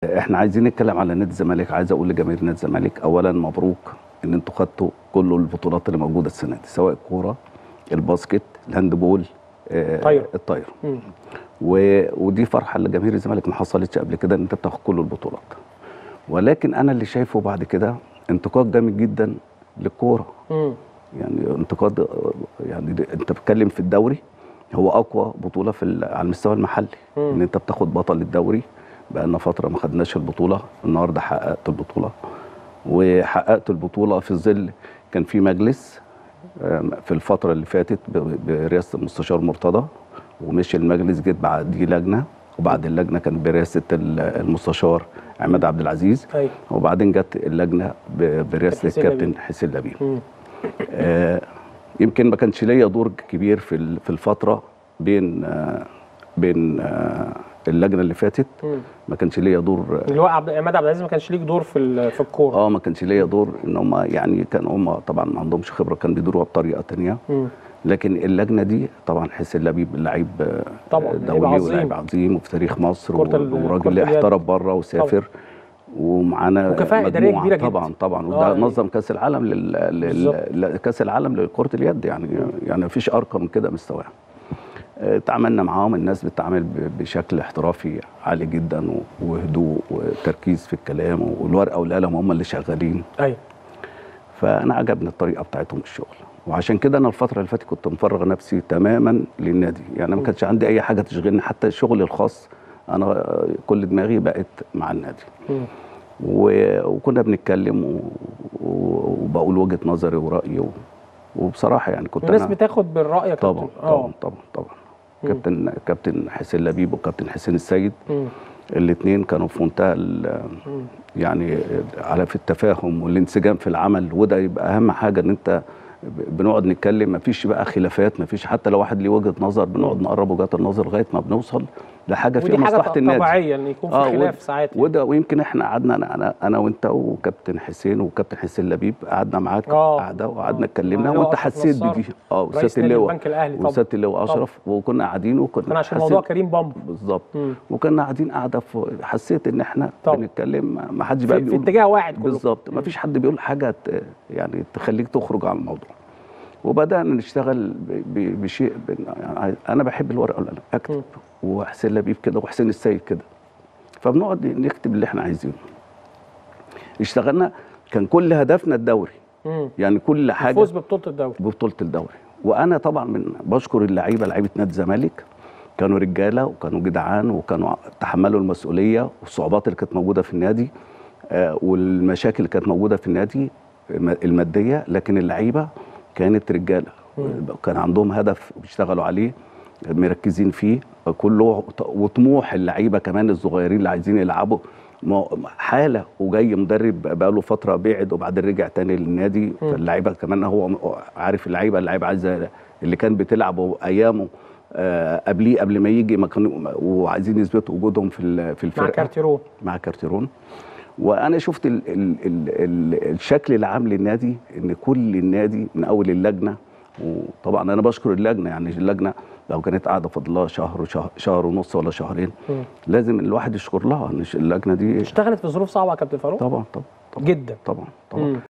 احنا عايزين نتكلم على نادي الزمالك عايز اقول لجماهير نادي الزمالك اولا مبروك ان انتوا خدتوا كل البطولات اللي موجوده السنه دي سواء الكوره الباسكت الهاندبول آه، طايرة. الطايره مم. و... ودي فرحه لجماهير الزمالك ما حصلتش قبل كده ان انت بتاخد كل البطولات ولكن انا اللي شايفه بعد كده انتقاد جامد جدا للكوره مم. يعني انتقاد آه، يعني ده- انت بتتكلم في الدوري هو اقوى بطوله في ال- على المستوى المحلي مم. ان انت بتاخد بطل الدوري بقالنا فتره ما خدناش البطوله النهارده حققت البطوله وحققت البطوله في ظل كان في مجلس آم، في الفتره اللي فاتت ب- برئاسه المستشار مرتضى ومشي المجلس جيت بعديه لجنه وبعد اللجنه كان برئاسه ال- المستشار عماد عبد العزيز ايوه وبعدين جت اللجنه ب- برئاسه حسين الكابتن لبيب. حسين لبيب مم. آه، يمكن ما كانش ليا دور كبير في ال- في الفتره بين آه، بين آه، اللجنه اللي فاتت مم. ما كانش ليا دور اللي هو عبد عماد عبد العزيز ما كانش ليك دور في ال- في الكوره اه ما كانش ليا دور ان هم يعني كانوا هم طبعا ما عندهمش خبره كانوا بيدوروها بطريقه تانية مم. لكن اللجنه دي طبعا حسين لبيب لعيب آه، طبعاً، لعيب دولي عظيم. ولاعب عظيم وفي تاريخ مصر كرة ال- كرة وراجل اليد. احترف بره وسافر ومعانا وكفاءة إدارية مجموعة كبيرة جدا. طبعا طبعا آه، وده يعني- نظم كاس العالم لل... بالظبط. لل... كاس العالم لكره اليد يعني يعني مفيش ارقى من كده مستواها آه، تعاملنا معاهم الناس بتتعامل ب- بشكل احترافي عالي جدا و- وهدوء وتركيز في الكلام والورقه والقلم هم اللي شغالين ايوه فانا عجبني الطريقه بتاعتهم في الشغل وعشان كده انا الفتره اللي فاتت كنت مفرغ نفسي تماما للنادي يعني ما كانش عندي اي حاجه تشغلني حتى شغلي الخاص انا آه، كل دماغي بقت مع النادي مم. و- وكنا بنتكلم و- و- وبقول وجهه نظري ورايي و- وبصراحه يعني كنت الناس انا بتاخد بالراي يا طبعا كابتن طبعا طبعا طبعا مم. كابتن كابتن حسين لبيب وكابتن حسين السيد مم. الاثنين كانوا في منتهى ال- مم. يعني على في التفاهم والانسجام في العمل وده يبقى اهم حاجه ان انت ب- بنقعد نتكلم مفيش بقى خلافات مفيش حتى لو واحد ليه وجهه نظر بنقعد نقرب وجهات النظر لغايه ما بنوصل لحاجه فيها ودي حاجه مصلحه النادي طبيعيه ان يكون في آه، خلاف ود- ساعات يعني. وده ويمكن احنا قعدنا انا انا, أنا وانت وكابتن حسين وكابتن حسين لبيب قعدنا معاك آه. قعده وقعدنا آه. اتكلمنا آه، وانت أشرف حسيت نصار، بدي اه رئيس وسياده نادي اللواء البنك الاهلي طبعا وسياده اللواء طبعا. اشرف وكنا قاعدين وكنا كان عشان حسيت- موضوع كريم بامبو بالظبط مم. وكنا قاعدين قاعده في حسيت ان احنا طبعا. بنتكلم ما- ما حدش بقى في, في بيقول اتجاه واحد كله بالظبط ما فيش حد بيقول حاجه ت- يعني تخليك تخرج عن الموضوع وبدانا نشتغل ب- ب- بشيء ب- يعني انا بحب الورقه والقلم اكتب وحسين لبيب كده وحسين السيد كده فبنقعد نكتب اللي احنا عايزينه اشتغلنا كان كل هدفنا الدوري مم. يعني كل حاجه الفوز ببطوله الدوري ببطوله الدوري وانا طبعا من بشكر اللعيبه لعيبه نادي الزمالك كانوا رجاله وكانوا جدعان وكانوا تحملوا المسؤوليه والصعوبات اللي كانت موجوده في النادي آه، والمشاكل اللي كانت موجوده في النادي الم- الماديه لكن اللعيبه كانت رجاله كان عندهم هدف بيشتغلوا عليه مركزين فيه كله وطموح اللعيبه كمان الصغيرين اللي عايزين يلعبوا ما- حاله وجاي مدرب بقاله فتره بعد وبعدين رجع تاني للنادي فاللعيبه كمان هو عارف اللعيبه اللعيبه عايزه اللي كان بتلعب ايامه آه، قبليه قبل ما يجي ما كانوا وعايزين يثبتوا وجودهم في ال- في مع الفرقه كارتيرون مع كارتيرون وانا شفت ال ال ال ال الشكل العام للنادي ان كل النادي من اول اللجنه وطبعا انا بشكر اللجنه يعني اللجنه لو كانت قاعده فاضل لها شهر وشهر شهر ونص ولا شهرين مم. لازم الواحد يشكر لها ان اللجنه دي اشتغلت في ظروف صعبه يا كابتن فاروق طبعا طبعا طبعا جدا طبعا طبعا مم.